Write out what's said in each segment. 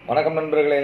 வணக்கம் நண்பர்களே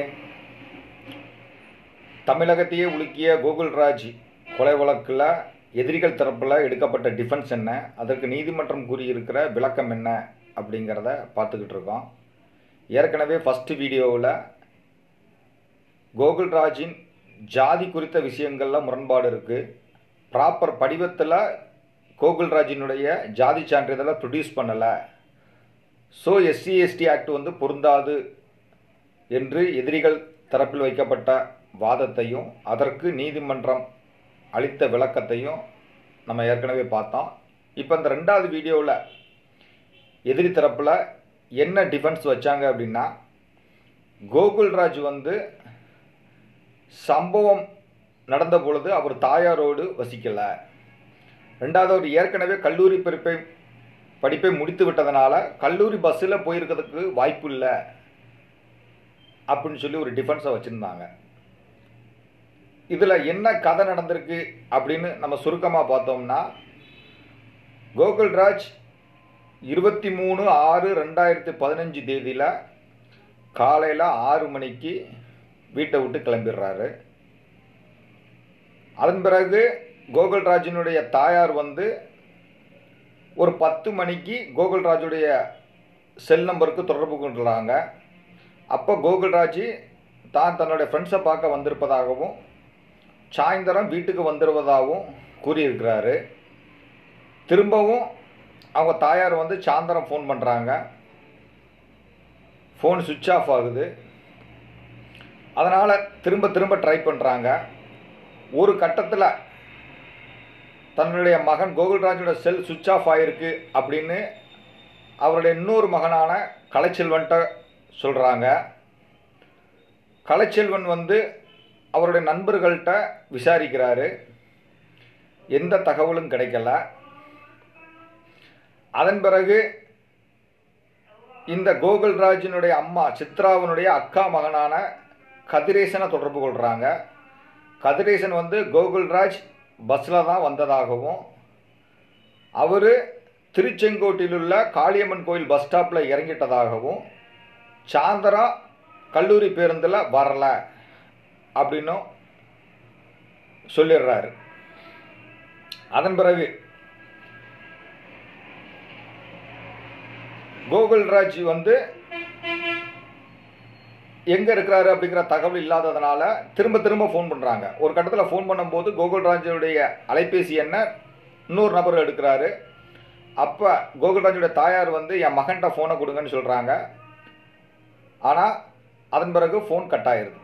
தமிழகத்தையே உலுக்கிய கோகுல்ராஜ் கொலை வழக்கில் எதிரிகள் தரப்பில் எடுக்கப்பட்ட டிஃபென்ஸ் என்ன அதற்கு நீதிமன்றம் கூறியிருக்கிற விளக்கம் என்ன அப்படிங்கிறத பார்த்துக்கிட்டு இருக்கோம் ஏற்கனவே ஃபஸ்ட்டு வீடியோவில் கோகுல்ராஜின் ஜாதி குறித்த விஷயங்களில் முரண்பாடு இருக்குது ப்ராப்பர் படிவத்தில் கோகுல்ராஜினுடைய ஜாதி சான்றிதழை ப்ரொடியூஸ் பண்ணலை ஸோ எஸ்சி எஸ்டி ஆக்ட் வந்து பொருந்தாது என்று எதிரிகள் தரப்பில் வைக்கப்பட்ட வாதத்தையும் அதற்கு நீதிமன்றம் அளித்த விளக்கத்தையும் நம்ம ஏற்கனவே பார்த்தோம் இப்போ இந்த ரெண்டாவது வீடியோவில் எதிரி தரப்பில் என்ன டிஃபென்ஸ் வச்சாங்க அப்படின்னா கோகுல்ராஜ் வந்து சம்பவம் நடந்த பொழுது அவர் தாயாரோடு வசிக்கலை ரெண்டாவது அவர் ஏற்கனவே கல்லூரி படிப்பை படிப்பை முடித்து விட்டதனால கல்லூரி பஸ்ஸில் போயிருக்கிறதுக்கு வாய்ப்பு இல்லை அப்படின்னு சொல்லி ஒரு டிஃபென்ஸை வச்சுருந்தாங்க இதில் என்ன கதை நடந்திருக்கு அப்படின்னு நம்ம சுருக்கமாக பார்த்தோம்னா கோகுல்ராஜ் இருபத்தி மூணு ஆறு ரெண்டாயிரத்தி பதினஞ்சு தேதியில் காலையில் ஆறு மணிக்கு வீட்டை விட்டு கிளம்பிடுறாரு அதன் பிறகு கோகுல்ராஜினுடைய தாயார் வந்து ஒரு பத்து மணிக்கு கோகுல்ராஜுடைய செல் நம்பருக்கு தொடர்பு கொண்டுறாங்க அப்போ கோகுல்ராஜ் தான் தன்னுடைய ஃப்ரெண்ட்ஸை பார்க்க வந்திருப்பதாகவும் சாயந்தரம் வீட்டுக்கு வந்துடுவதாகவும் கூறியிருக்கிறாரு திரும்பவும் அவங்க தாயார் வந்து சாயந்தரம் ஃபோன் பண்ணுறாங்க ஃபோன் சுவிட்ச் ஆஃப் ஆகுது அதனால் திரும்ப திரும்ப ட்ரை பண்ணுறாங்க ஒரு கட்டத்தில் தன்னுடைய மகன் கோகுல்ராஜோட செல் சுவிட்ச் ஆஃப் ஆகிருக்கு அப்படின்னு அவருடைய இன்னொரு மகனான கலைச்செல்வன்ட்ட சொல்கிறாங்க கலைச்செல்வன் வந்து அவருடைய நண்பர்கள்ட்ட விசாரிக்கிறாரு எந்த தகவலும் கிடைக்கல அதன் பிறகு இந்த கோகுல்ராஜினுடைய அம்மா சித்ராவினுடைய அக்கா மகனான கதிரேசனை தொடர்பு கொள்கிறாங்க கதிரேசன் வந்து கோகுல்ராஜ் பஸ்ஸில் தான் வந்ததாகவும் அவர் திருச்செங்கோட்டில் உள்ள காளியம்மன் கோயில் பஸ் ஸ்டாப்பில் இறங்கிட்டதாகவும் சாயந்தரம் கல்லூரி பேருந்தில் வரல அப்படின்னும் சொல்லிடுறாரு அதன் பிறகு கோகுல்ராஜ் வந்து எங்கே இருக்கிறாரு அப்படிங்கிற தகவல் இல்லாததுனால திரும்ப திரும்ப ஃபோன் பண்ணுறாங்க ஒரு கட்டத்தில் ஃபோன் பண்ணும்போது கோகுல்ராஜுடைய அலைபேசி எண்ணை இன்னொரு நபர் எடுக்கிறாரு அப்போ கோகுல்ராஜுடைய தாயார் வந்து என் மகன்கிட்ட ஃபோனை கொடுங்கன்னு சொல்கிறாங்க ஆனால் அதன் பிறகு ஃபோன் கட் ஆயிருது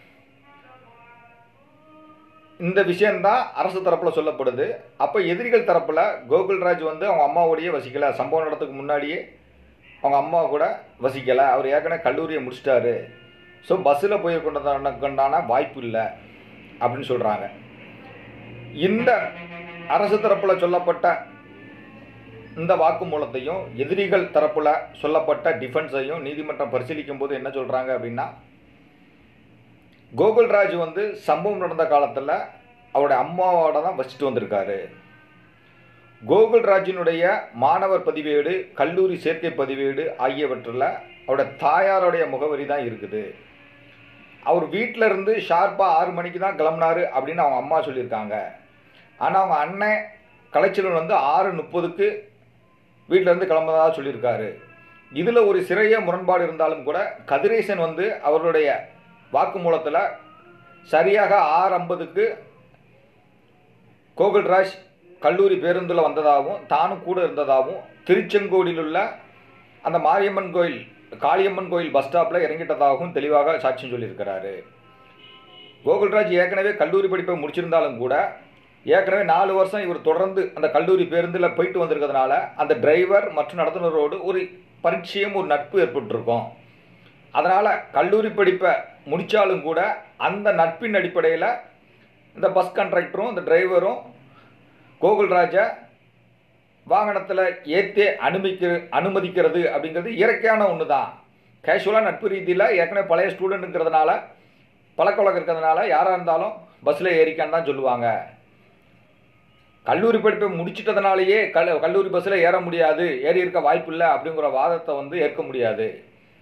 இந்த விஷயந்தான் அரசு தரப்பில் சொல்லப்படுது அப்போ எதிரிகள் தரப்பில் கோகுல்ராஜ் வந்து அவங்க அம்மாவோடையே வசிக்கலை சம்பவம் நடத்துக்கு முன்னாடியே அவங்க அம்மா கூட வசிக்கலை அவர் ஏற்கனவே கல்லூரியை முடிச்சிட்டாரு ஸோ பஸ்ஸில் போய் கொண்டதான வாய்ப்பு இல்லை அப்படின்னு சொல்கிறாங்க இந்த அரசு தரப்பில் சொல்லப்பட்ட இந்த வாக்குமூலத்தையும் எதிரிகள் தரப்பில் சொல்லப்பட்ட டிஃபென்ஸையும் நீதிமன்றம் பரிசீலிக்கும் போது என்ன சொல்கிறாங்க அப்படின்னா கோகுல்ராஜ் வந்து சம்பவம் நடந்த காலத்தில் அவருடைய அம்மாவோட தான் வச்சுட்டு வந்திருக்காரு கோகுல்ராஜினுடைய மாணவர் பதிவேடு கல்லூரி சேர்க்கை பதிவேடு ஆகியவற்றில் அவருடைய தாயாருடைய முகவரி தான் இருக்குது அவர் வீட்டில் இருந்து ஷார்ப்பாக ஆறு மணிக்கு தான் கிளம்புனாரு அப்படின்னு அவங்க அம்மா சொல்லியிருக்காங்க ஆனால் அவங்க அண்ணன் கலைச்சலன் வந்து ஆறு முப்பதுக்கு வீட்டிலேருந்து கிளம்புறதா சொல்லியிருக்காரு இதில் ஒரு சிறைய முரண்பாடு இருந்தாலும் கூட கதிரேசன் வந்து அவருடைய வாக்குமூலத்தில் சரியாக ஆறு ஐம்பதுக்கு கோகுல்ராஜ் கல்லூரி பேருந்தில் வந்ததாகவும் தானும் கூட இருந்ததாகவும் திருச்செங்கோடியில் உள்ள அந்த மாரியம்மன் கோயில் காளியம்மன் கோயில் பஸ் ஸ்டாப்பில் இறங்கிட்டதாகவும் தெளிவாக சாட்சியம் சொல்லியிருக்கிறாரு கோகுல்ராஜ் ஏற்கனவே கல்லூரி படிப்பை முடிச்சிருந்தாலும் கூட ஏற்கனவே நாலு வருஷம் இவர் தொடர்ந்து அந்த கல்லூரி பேருந்தில் போயிட்டு வந்திருக்கிறதுனால அந்த டிரைவர் மற்றும் நடத்துனரோடு ஒரு பரிச்சயம் ஒரு நட்பு ஏற்பட்டிருக்கும் அதனால் கல்லூரி படிப்பை முடித்தாலும் கூட அந்த நட்பின் அடிப்படையில் இந்த பஸ் கண்ட்ராக்டரும் இந்த டிரைவரும் கோகுல்ராஜை வாகனத்தில் ஏற்றே அனுமதிக்க அனுமதிக்கிறது அப்படிங்கிறது இயற்கையான ஒன்று தான் கேஷுவலாக நட்பு ரீதியில் ஏற்கனவே பழைய ஸ்டூடெண்ட்டுங்கிறதுனால பழக்க வழக்கம் இருக்கிறதுனால யாராக இருந்தாலும் பஸ்ஸில் ஏறிக்கான்னு தான் சொல்லுவாங்க கல்லூரி படிப்பை முடிச்சிட்டதுனாலேயே கல் கல்லூரி பஸ்ஸில் ஏற முடியாது ஏறி இருக்க வாய்ப்பு இல்லை அப்படிங்கிற வாதத்தை வந்து ஏற்க முடியாது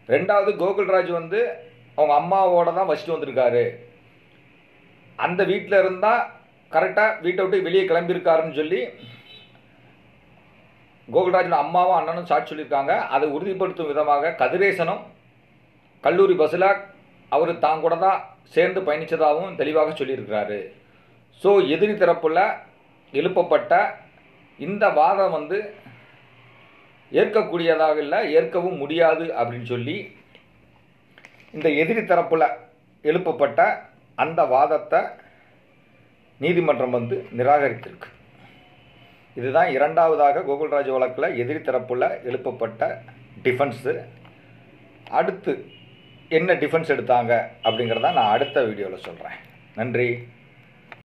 ரெண்டாவது கோகுல்ராஜ் வந்து அவங்க அம்மாவோட தான் வசிட்டு வந்திருக்காரு அந்த வீட்டில் இருந்தால் கரெக்டாக வீட்டை விட்டு வெளியே கிளம்பியிருக்காருன்னு சொல்லி கோகுல்ராஜோட அம்மாவும் அண்ணனும் சாட்சி சொல்லியிருக்காங்க அதை உறுதிப்படுத்தும் விதமாக கதிரேசனும் கல்லூரி பஸ்ஸில் அவர் தான் கூட தான் சேர்ந்து பயணித்ததாகவும் தெளிவாக சொல்லியிருக்கிறாரு ஸோ எதிரி தரப்பில் எழுப்பப்பட்ட இந்த வாதம் வந்து ஏற்கக்கூடியதாக இல்லை ஏற்கவும் முடியாது அப்படின்னு சொல்லி இந்த எதிரி தரப்பில் எழுப்பப்பட்ட அந்த வாதத்தை நீதிமன்றம் வந்து நிராகரித்திருக்கு இதுதான் இரண்டாவதாக கோகுல்ராஜ் வழக்கில் எதிரி தரப்புல எழுப்பப்பட்ட டிஃபென்ஸு அடுத்து என்ன டிஃபென்ஸ் எடுத்தாங்க அப்படிங்கிறத நான் அடுத்த வீடியோவில் சொல்கிறேன் நன்றி